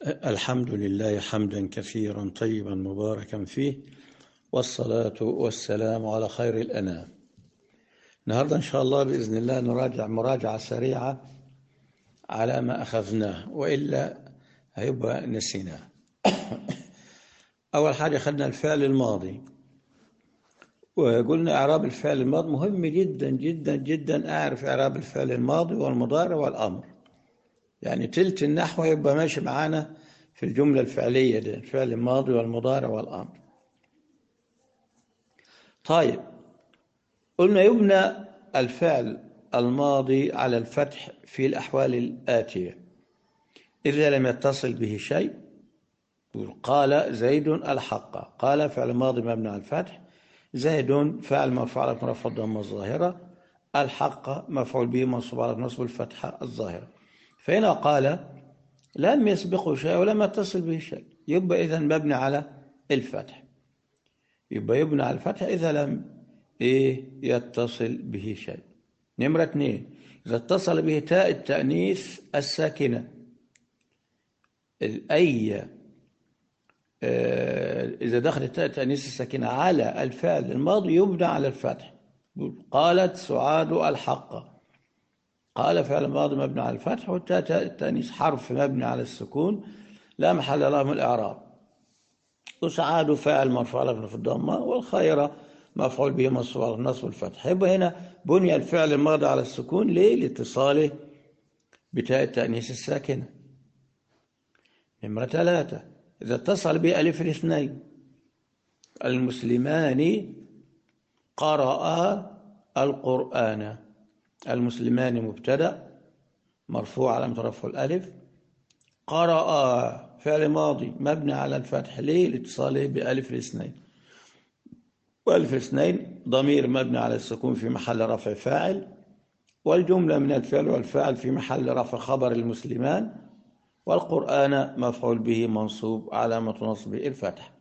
الحمد لله حمدا كثيرا طيبا مباركا فيه والصلاة والسلام على خير الأنام النهاردة إن شاء الله بإذن الله نراجع مراجعة سريعة على ما أخذناه وإلا هيبقى نسيناه أول حاجة خدنا الفعل الماضي وقلنا إعراب الفعل الماضي مهم جدا جدا جدا أعرف إعراب الفعل الماضي والمضارع والأمر يعني تلت النحو يبقى ماشي معانا في الجملة الفعلية دي الفعل الماضي والمضارع والأمر طيب قلنا يبنى الفعل الماضي على الفتح في الأحوال الآتية إذا لم يتصل به شيء قال زيد الحق قال فعل ماضي مبني على الفتح زيد فعل مرفوع على مرفوع الضمه الظاهره الحق مفعول به منصوب على نصب الفتحه الظاهره فهنا قال لم يسبقه شيء ولم يتصل به شيء يبقى اذا مبني على الفتح يبقى يبنى على الفتح اذا لم ايه يتصل به شيء نمره اثنين اذا اتصل به تاء التانيث الساكنه الاي إذا دخلت تاء التأنيث الساكنة على الفعل الماضي يبنى على الفتح قالت سعاد الحق قال فعل ماضي مبني على الفتح والتاء التأنيث حرف مبني على السكون لا محل له من الإعراب وسعاد فاعل مرفوع له في الضمة والخير مفعول به منصوب على النصب والفتح يبقى هنا بني الفعل الماضي على السكون ليه؟ لاتصاله بتاء التأنيث الساكنة نمرة ثلاثة إذا اتصل بألف الاثنين المسلمان قرأ القرآن المسلمان مبتدأ مرفوع على مترفع الألف قرأ فعل ماضي مبني على الفتح ليه لاتصاله بألف الاثنين وألف الاثنين ضمير مبني على السكون في محل رفع فاعل والجملة من الفعل والفاعل في محل رفع خبر المسلمان والقرآن مفعول به منصوب علامة نصبه الفتح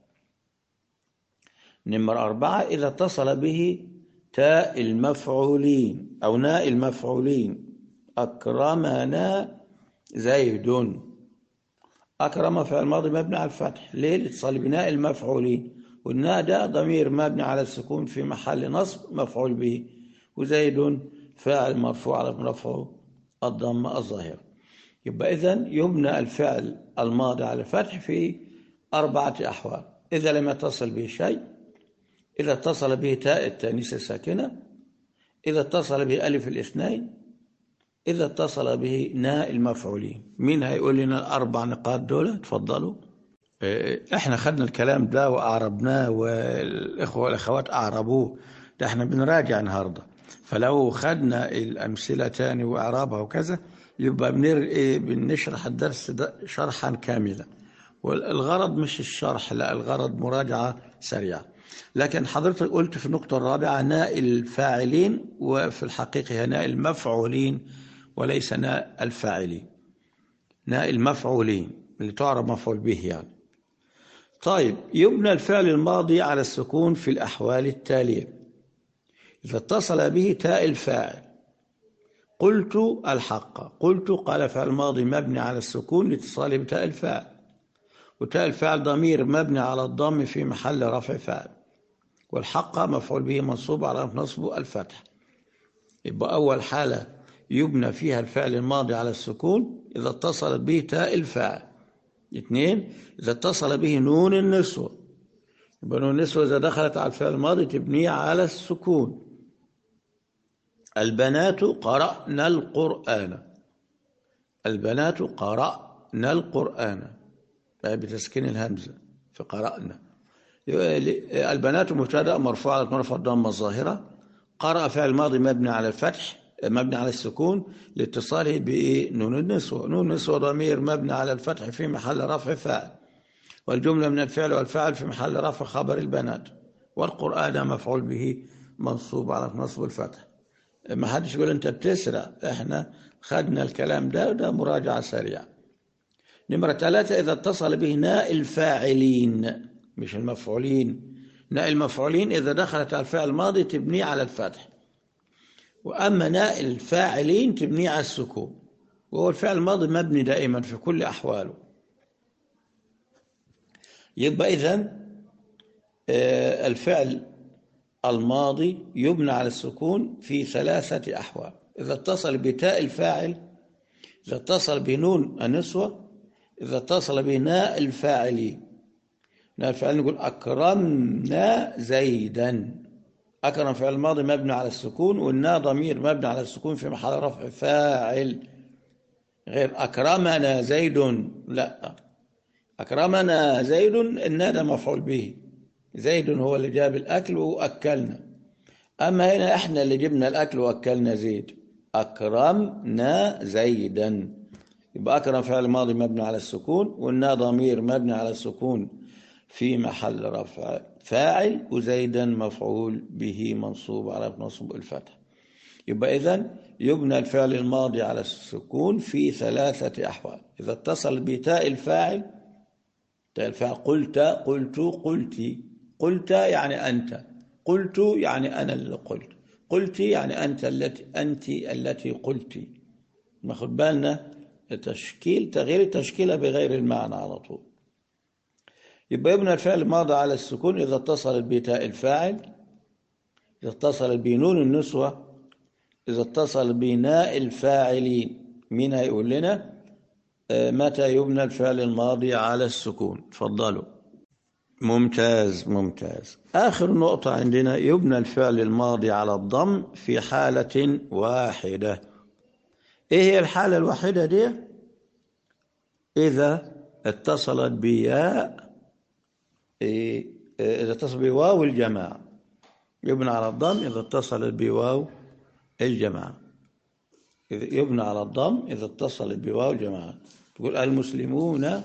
نمرة أربعة إذا اتصل به تاء المفعولين أو ناء المفعولين أكرمنا زيد أكرم فعل الماضي مبني على الفتح ليه الاتصال بناء المفعولين والناء ده ضمير مبني على السكون في محل نصب مفعول به وزيد فاعل مرفوع على مرفوع الضمة الظاهرة يبقى إذن يبنى الفعل الماضي على الفتح في أربعة أحوال إذا لم يتصل به شيء إذا اتصل به تاء التانيث الساكنة إذا اتصل به ألف الاثنين إذا اتصل به ناء المفعولين مين هيقول لنا الأربع نقاط دول تفضلوا احنا خدنا الكلام ده وأعربناه والإخوة والأخوات أعربوه ده احنا بنراجع النهاردة فلو خدنا الأمثلة تاني وإعرابها وكذا يبقى بنر إيه بنشرح الدرس ده شرحا كاملا والغرض مش الشرح لا الغرض مراجعة سريعة لكن حضرتك قلت في النقطة الرابعة ناء الفاعلين وفي الحقيقة هي ناء المفعولين وليس ناء الفاعلين ناء المفعولين اللي تعرف مفعول به يعني طيب يبنى الفعل الماضي على السكون في الأحوال التالية إذا اتصل به تاء الفاعل قلت الحق قلت قال فعل الماضي مبني على السكون لاتصاله بتاء الفاعل وتاء الفاعل ضمير مبني على الضم في محل رفع فاعل والحق مفعول به منصوب على نصبه الفتح يبقى أول حالة يبنى فيها الفعل الماضي على السكون إذا اتصلت به تاء الفاعل اثنين إذا اتصل به نون النسوة يبقى نون النسوة إذا دخلت على الفعل الماضي تبنيه على السكون البنات قرأنا القرآن البنات قرأنا القرآن بتسكين الهمزة فقرأنا البنات مبتدا مرفوع على مرفوع الضمه الظاهره قرأ فعل ماضي مبني على الفتح مبني على السكون لاتصاله بنون النسوة نون النسوة ضمير مبني على الفتح في محل رفع فاعل والجملة من الفعل والفاعل في محل رفع خبر البنات والقرآن مفعول به منصوب على نصب الفتح ما حدش يقول انت بتسرق احنا خدنا الكلام ده وده مراجعة سريعة نمرة ثلاثة إذا اتصل به ناء الفاعلين مش المفعولين ناء المفعولين إذا دخلت على الفعل الماضي تبنيه على الفتح وأما ناء الفاعلين تبنيه على السكون وهو الفعل الماضي مبني دائما في كل أحواله يبقى إذن الفعل الماضي يبنى على السكون في ثلاثة أحوال إذا اتصل بتاء الفاعل إذا اتصل بنون النسوة إذا اتصل بناء الفاعلين ناء الفاعل نقول أكرمنا زيدا أكرم فعل الماضي مبني على السكون والنا ضمير مبني على السكون في محل رفع فاعل غير أكرمنا زيد لا أكرمنا زيد النا ده مفعول به زيد هو اللي جاب الأكل وأكلنا أما هنا إحنا اللي جبنا الأكل وأكلنا زيد أكرمنا زيدا يبقى أكرم فعل ماضي مبني على السكون والنا ضمير مبني على السكون في محل رفع فاعل وزيدا مفعول به منصوب على منصوب الفتح يبقى إذن يبنى الفعل الماضي على السكون في ثلاثة أحوال إذا اتصل بتاء الفاعل تاء الفاعل قلت قلت قلت قلت يعني أنت قلت يعني أنا اللي قلت قلت يعني أنت التي أنت التي قلت ناخد بالنا تشكيل تغيير التشكيلة بغير المعنى على طول يبقى يبنى الفعل الماضي على السكون إذا اتصل بتاء الفاعل إذا اتصل بنون النسوة إذا اتصل بناء الفاعلين مين هيقول لنا متى يبنى الفعل الماضي على السكون تفضلوا ممتاز ممتاز آخر نقطة عندنا يبنى الفعل الماضي على الضم في حالة واحدة إيه هي الحالة الواحدة دي إذا اتصلت بياء إيه إذا اتصل بواو الجماعة يبنى على الضم إذا اتصلت بواو الجماعة يبنى على الضم إذا اتصلت بواو الجماعة تقول المسلمون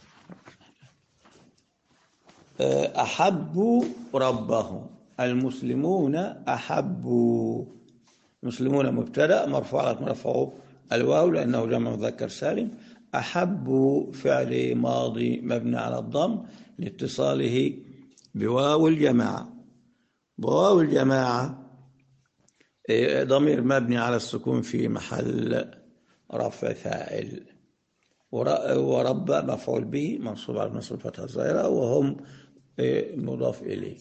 أحبوا ربهم المسلمون أحبوا المسلمون مبتدأ مرفوع على مرفوع الواو لأنه جمع مذكر سالم أحبوا فعل ماضي مبني على الضم لاتصاله بواو الجماعة بواو الجماعة ضمير مبني على السكون في محل رفع فاعل ورب مفعول به منصوب على نصب الفتحة الظاهرة وهم مضاف إليه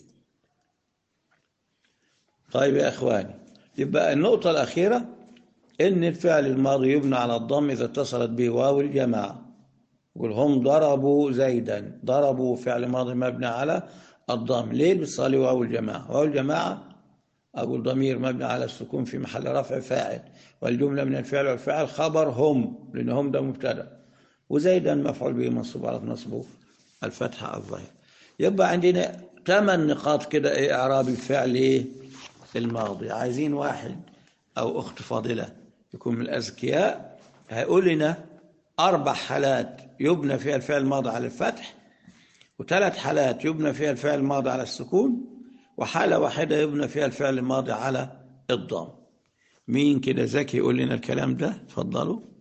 طيب يا إخواني يبقى النقطة الأخيرة إن الفعل الماضي يبنى على الضم إذا اتصلت به واو الجماعة يقول هم ضربوا زيدا ضربوا فعل ماضي مبني على الضم ليه بتصالي واو الجماعة واو الجماعة أقول ضمير مبني على السكون في محل رفع فاعل والجملة من الفعل والفعل خبر هم لأن هم ده مبتدأ وزيدا مفعول به منصوب على نصبه الفتحة الظاهر يبقى عندنا ثمان نقاط كده ايه اعراب الفعل ايه الماضي عايزين واحد او اخت فاضله يكون من الاذكياء هيقول لنا اربع حالات يبنى فيها الفعل الماضي على الفتح وثلاث حالات يبنى فيها الفعل الماضي على السكون وحاله واحده يبنى فيها الفعل الماضي على الضم مين كده ذكي يقول لنا الكلام ده تفضلوا